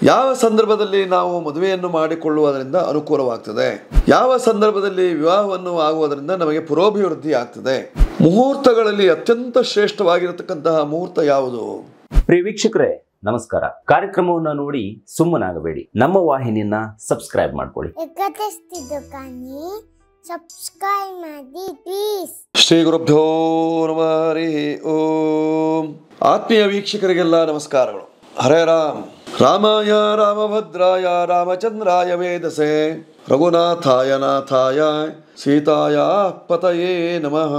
ಯಾವ ಸಂದರ್ಭದಲ್ಲಿ ನಾವು ಮದುವೆಯನ್ನು ಮಾಡಿಕೊಳ್ಳುವುದರಿಂದ ಅನುಕೂಲವಾಗ್ತದೆ ಯಾವ ಸಂದರ್ಭದಲ್ಲಿ ವಿವಾಹವನ್ನು ಆಗುವುದರಿಂದ ನಮಗೆ ಪುರೋಭಿವೃದ್ಧಿ ಆಗ್ತದೆ ಮುಹೂರ್ತಗಳಲ್ಲಿ ಅತ್ಯಂತ ಶ್ರೇಷ್ಠವಾಗಿರತಕ್ಕಂತಹ ಮುಹೂರ್ತ ಯಾವುದು ಪ್ರಿಯ ವೀಕ್ಷಕರೇ ನಮಸ್ಕಾರ ಕಾರ್ಯಕ್ರಮವನ್ನ ನೋಡಿ ಸುಮ್ಮನಾಗಬೇಡಿ ನಮ್ಮ ವಾಹಿನಿಯನ್ನ ಸಬ್ಸ್ಕ್ರೈಬ್ ಮಾಡ್ಕೊಳ್ಳಿ ಎಕತೆಸ್ತಿದ್ದು ಕಾನಿ ಸಬ್ಸ್ಕ್ರೈಬ್ ಮಾಡಿ ಪ್ಲೀಸ್ ಶ್ರೀ ಗುರುಭ್ಯೋ ನಮಃ ಹರಿ ಓಂ ಆತ್ಮೀಯ ವೀಕ್ಷಕರಿಗೆಲ್ಲ ನಮಸ್ಕಾರಗಳು ಹರೇ ರಾಮ್ ರಾಮಾಯ ರಾಮಭದ್ರಾಯ ರಾಮಚಂದ್ರಾಯ ವೇದಸೆ ರಘುನಾಥಾಯ ನಾಥಾಯ ಸೀತಾಯ ಪತಯೇ ನಮಃ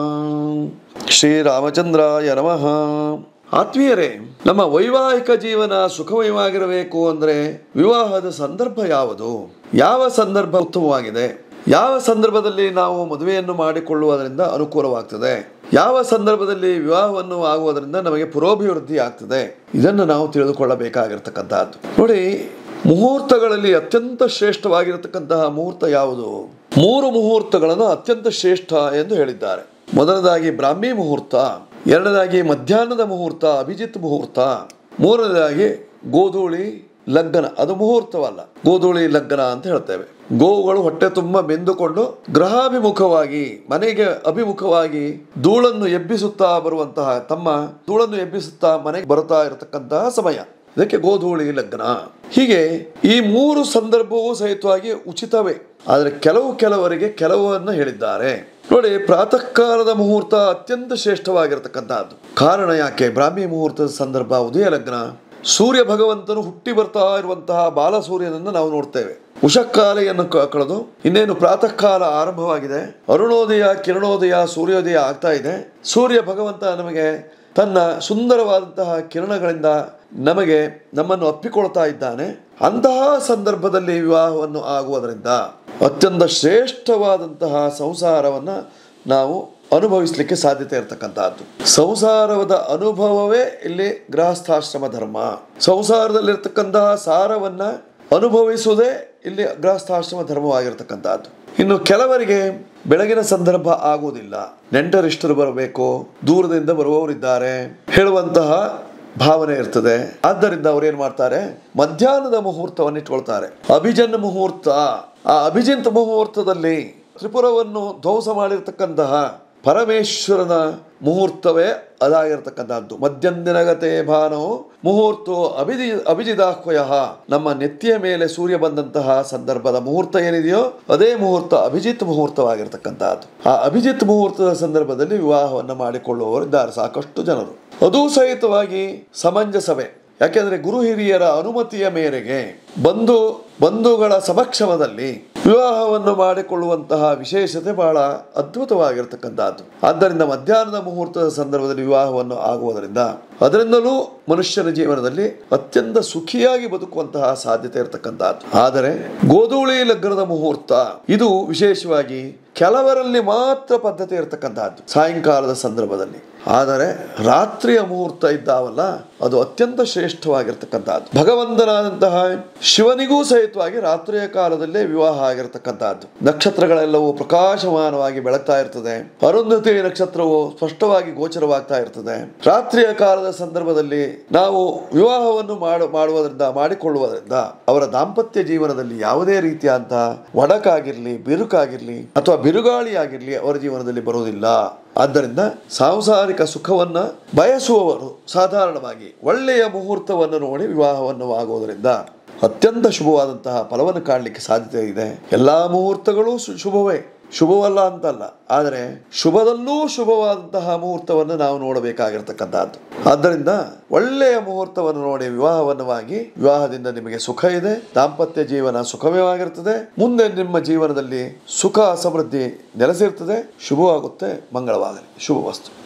ಶ್ರೀರಾಮಚಂದ್ರಾಯ ನಮಃ ಆತ್ಮೀಯರೇ ನಮ್ಮ ವೈವಾಹಿಕ ಜೀವನ ಸುಖಮಯವಾಗಿರಬೇಕು ಅಂದರೆ ವಿವಾಹದ ಸಂದರ್ಭ ಯಾವುದು ಯಾವ ಸಂದರ್ಭ ಉತ್ತಮವಾಗಿದೆ ಯಾವ ಸಂದರ್ಭದಲ್ಲಿ ನಾವು ಮದುವೆಯನ್ನು ಮಾಡಿಕೊಳ್ಳುವುದರಿಂದ ಅನುಕೂಲವಾಗ್ತದೆ ಯಾವ ಸಂದರ್ಭದಲ್ಲಿ ವಿವಾಹವನ್ನು ಆಗುವುದರಿಂದ ನಮಗೆ ಪುರೋಭಿವೃದ್ಧಿ ಆಗ್ತದೆ ಇದನ್ನು ನಾವು ತಿಳಿದುಕೊಳ್ಳಬೇಕಾಗಿರ್ತಕ್ಕಂಥದ್ದು ನೋಡಿ ಮುಹೂರ್ತಗಳಲ್ಲಿ ಅತ್ಯಂತ ಶ್ರೇಷ್ಠವಾಗಿರತಕ್ಕಂತಹ ಮುಹೂರ್ತ ಯಾವುದು ಮೂರು ಮುಹೂರ್ತಗಳನ್ನು ಅತ್ಯಂತ ಶ್ರೇಷ್ಠ ಎಂದು ಹೇಳಿದ್ದಾರೆ ಮೊದಲದಾಗಿ ಬ್ರಾಹ್ಮಿ ಮುಹೂರ್ತ ಎರಡನೇದಾಗಿ ಮಧ್ಯಾಹ್ನದ ಮುಹೂರ್ತ ಅಭಿಜಿತ್ ಮುಹೂರ್ತ ಮೂರನೇದಾಗಿ ಗೋಧೂಳಿ ಲಗ್ನ ಅದು ಮುಹೂರ್ತವಲ್ಲ ಗೋಧೂಳಿ ಲಗ್ನ ಅಂತ ಹೇಳ್ತೇವೆ ಗೋವುಗಳು ಹೊಟ್ಟೆ ತುಂಬ ಬೆಂದುಕೊಂಡು ಗ್ರಹಾಭಿಮುಖವಾಗಿ ಮನೆಗೆ ಅಭಿಮುಖವಾಗಿ ಧೂಳನ್ನು ಎಬ್ಬಿಸುತ್ತಾ ಬರುವಂತಹ ತಮ್ಮ ಧೂಳನ್ನು ಎಬ್ಬಿಸುತ್ತಾ ಮನೆಗೆ ಬರುತ್ತಾ ಇರತಕ್ಕಂತಹ ಸಮಯ ಇದಕ್ಕೆ ಗೋಧೂಳಿ ಲಗ್ನ ಹೀಗೆ ಈ ಮೂರು ಸಂದರ್ಭವೂ ಸಹಿತವಾಗಿ ಉಚಿತವೇ ಆದರೆ ಕೆಲವು ಕೆಲವರಿಗೆ ಕೆಲವನ್ನ ಹೇಳಿದ್ದಾರೆ ನೋಡಿ ಪ್ರಾತಃ ಕಾಲದ ಮುಹೂರ್ತ ಅತ್ಯಂತ ಶ್ರೇಷ್ಠವಾಗಿರತಕ್ಕಂತಹದ್ದು ಕಾರಣ ಯಾಕೆ ಬ್ರಾಹ್ಮಿ ಮುಹೂರ್ತದ ಸಂದರ್ಭ ಉದಯ ಲಗ್ನ ಸೂರ್ಯ ಭಗವಂತನು ಹುಟ್ಟಿ ಬರ್ತಾ ಇರುವಂತಹ ಬಾಲ ಸೂರ್ಯನನ್ನು ನಾವು ನೋಡ್ತೇವೆ ಉಷಕ್ಕಾಲೆಯನ್ನು ಕ- ಕಳೆದು ಇನ್ನೇನು ಪ್ರಾತಃ ಕಾಲ ಆರಂಭವಾಗಿದೆ ಅರುಣೋದಯ ಕಿರಣೋದಯ ಸೂರ್ಯೋದಯ ಆಗ್ತಾ ಇದೆ ಸೂರ್ಯ ಭಗವಂತ ನಮಗೆ ತನ್ನ ಸುಂದರವಾದಂತಹ ಕಿರಣಗಳಿಂದ ನಮಗೆ ನಮ್ಮನ್ನು ಅಪ್ಪಿಕೊಳ್ತಾ ಇದ್ದಾನೆ ಅಂತಹ ಸಂದರ್ಭದಲ್ಲಿ ವಿವಾಹವನ್ನು ಆಗುವುದರಿಂದ ಅತ್ಯಂತ ಶ್ರೇಷ್ಠವಾದಂತಹ ಸಂಸಾರವನ್ನು ನಾವು ಅನುಭವಿಸಲಿಕ್ಕೆ ಸಾಧ್ಯತೆ ಇರತಕ್ಕಂತಹದ್ದು ಸಂಸಾರದ ಅನುಭವವೇ ಇಲ್ಲಿ ಗೃಹಸ್ಥಾಶ್ರಮ ಧರ್ಮ ಸಂಸಾರದಲ್ಲಿರ್ತಕ್ಕಂತಹ ಸಾರವನ್ನ ಅನುಭವಿಸುವುದೇ ಇಲ್ಲಿ ಗೃಹಸ್ಥಾಶ್ರಮ ಧರ್ಮವಾಗಿರ್ತಕ್ಕಂತಹದ್ದು ಇನ್ನು ಕೆಲವರಿಗೆ ಬೆಳಗಿನ ಸಂದರ್ಭ ಆಗುವುದಿಲ್ಲ ನೆಂಟರಿಷ್ಟರು ಬರಬೇಕು ದೂರದಿಂದ ಬರುವವರಿದ್ದಾರೆ ಹೇಳುವಂತಹ ಭಾವನೆ ಇರ್ತದೆ ಆದ್ದರಿಂದ ಅವ್ರು ಏನ್ ಮಾಡ್ತಾರೆ ಮಧ್ಯಾಹ್ನದ ಮುಹೂರ್ತವನ್ನು ಇಟ್ಕೊಳ್ತಾರೆ ಅಭಿಜನ್ ಮುಹೂರ್ತ ಆ ಅಭಿಜಿಂತ್ ಮುಹೂರ್ತದಲ್ಲಿ ತ್ರಿಪುರವನ್ನು ಧ್ವಂಸ ಮಾಡಿರ್ತಕ್ಕಂತಹ ಪರಮೇಶ್ವರನ ಮುಹೂರ್ತವೇ ಅದಾಗಿರ್ತಕ್ಕಂಥದ್ದು ಮಧ್ಯಂದಿನಗತೆ ಭಾನವು ಮುಹೂರ್ತೋ ಅಭಿಜಿ ಅಭಿಜಿದಾಹ್ವಯ ನಮ್ಮ ನೆತ್ತಿಯ ಮೇಲೆ ಸೂರ್ಯ ಬಂದಂತಹ ಸಂದರ್ಭದ ಮುಹೂರ್ತ ಏನಿದೆಯೋ ಅದೇ ಮುಹೂರ್ತ ಅಭಿಜಿತ್ ಮುಹೂರ್ತವಾಗಿರ್ತಕ್ಕಂಥದ್ದು ಆ ಅಭಿಜಿತ್ ಮುಹೂರ್ತದ ಸಂದರ್ಭದಲ್ಲಿ ವಿವಾಹವನ್ನು ಮಾಡಿಕೊಳ್ಳುವವರಿದ್ದಾರೆ ಸಾಕಷ್ಟು ಜನರು ಅದೂ ಸಹಿತವಾಗಿ ಸಮಂಜಸವೇ ಯಾಕೆಂದ್ರೆ ಗುರು ಹಿರಿಯರ ಅನುಮತಿಯ ಮೇರೆಗೆ ಬಂಧು ಬಂಧುಗಳ ಸಮಕ್ಷಮದಲ್ಲಿ ವಿವಾಹವನ್ನು ಮಾಡಿಕೊಳ್ಳುವಂತಹ ವಿಶೇಷತೆ ಬಹಳ ಅದ್ಭುತವಾಗಿರ್ತಕ್ಕಂಥದ್ದು ಆದ್ದರಿಂದ ಮಧ್ಯಾಹ್ನದ ಮುಹೂರ್ತದ ಸಂದರ್ಭದಲ್ಲಿ ವಿವಾಹವನ್ನು ಆಗುವುದರಿಂದ ಅದರಿಂದಲೂ ಮನುಷ್ಯನ ಜೀವನದಲ್ಲಿ ಅತ್ಯಂತ ಸುಖಿಯಾಗಿ ಬದುಕುವಂತಹ ಸಾಧ್ಯತೆ ಇರತಕ್ಕಂಥದ್ದು ಆದರೆ ಗೋಧೂಳಿ ಲಗ್ನದ ಮುಹೂರ್ತ ಇದು ವಿಶೇಷವಾಗಿ ಕೆಲವರಲ್ಲಿ ಮಾತ್ರ ಪದ್ಧತಿ ಇರತಕ್ಕಂತಹದ್ದು ಸಾಯಂಕಾಲದ ಸಂದರ್ಭದಲ್ಲಿ ಆದರೆ ರಾತ್ರಿಯ ಮುಹೂರ್ತ ಇದ್ದಾವಲ್ಲ ಅದು ಅತ್ಯಂತ ಶ್ರೇಷ್ಠವಾಗಿರ್ತಕ್ಕಂಥದ್ದು ಭಗವಂತನಾದಂತಹ ಶಿವನಿಗೂ ಸಹಿತವಾಗಿ ರಾತ್ರಿಯ ಕಾಲದಲ್ಲೇ ವಿವಾಹ ಆಗಿರತಕ್ಕಂತಹದ್ದು ನಕ್ಷತ್ರಗಳೆಲ್ಲವೂ ಪ್ರಕಾಶಮಾನವಾಗಿ ಬೆಳಗ್ತಾ ಇರ್ತದೆ ಅರುಂಧತಿ ನಕ್ಷತ್ರವು ಸ್ಪಷ್ಟವಾಗಿ ಗೋಚರವಾಗ್ತಾ ಇರ್ತದೆ ರಾತ್ರಿಯ ಕಾಲದ ಸಂದರ್ಭದಲ್ಲಿ ನಾವು ವಿವಾಹವನ್ನು ಮಾಡು ಮಾಡುವುದರಿಂದ ಮಾಡಿಕೊಳ್ಳುವುದರಿಂದ ಅವರ ದಾಂಪತ್ಯ ಜೀವನದಲ್ಲಿ ಯಾವುದೇ ರೀತಿಯಾದಂತಹ ಒಡಕಾಗಿರ್ಲಿ ಬಿರುಕಾಗಿರ್ಲಿ ಅಥವಾ ಬಿರುಗಾಳಿ ಆಗಿರ್ಲಿ ಅವರ ಜೀವನದಲ್ಲಿ ಬರುವುದಿಲ್ಲ ಆದ್ದರಿಂದ ಸಾಂಸಾರಿಕ ಸುಖವನ್ನ ಬಯಸುವವರು ಸಾಧಾರಣವಾಗಿ ಒಳ್ಳೆಯ ಮುಹೂರ್ತವನ್ನು ನೋಡಿ ವಿವಾಹವನ್ನು ಆಗುವುದರಿಂದ ಅತ್ಯಂತ ಶುಭವಾದಂತಹ ಫಲವನ್ನು ಕಾಣಲಿಕ್ಕೆ ಸಾಧ್ಯತೆ ಇದೆ ಎಲ್ಲಾ ಮುಹೂರ್ತಗಳು ಶು- ಶುಭವೇ ಶುಭವಲ್ಲ ಅಂತಲ್ಲ ಆದರೆ ಶುಭದಲ್ಲೂ ಶುಭವಾದಂತಹ ಮುಹೂರ್ತವನ್ನು ನಾವು ನೋಡಬೇಕಾಗಿರ್ತಕ್ಕಂಥದ್ದು ಆದ್ದರಿಂದ ಒಳ್ಳೆಯ ಮುಹೂರ್ತವನ್ನು ನೋಡಿ ವಿವಾಹವನ್ನವಾಗಿ ವಿವಾಹದಿಂದ ನಿಮಗೆ ಸುಖ ಇದೆ ದಾಂಪತ್ಯ ಜೀವನ ಸುಖಮಯವಾಗಿರ್ತದೆ ಮುಂದೆ ನಿಮ್ಮ ಜೀವನದಲ್ಲಿ ಸುಖ ಸಮೃದ್ಧಿ ನೆಲೆಸಿರ್ತದೆ ಶುಭವಾಗುತ್ತೆ ಮಂಗಳವಾಗಲಿ ಶುಭ ವಸ್ತು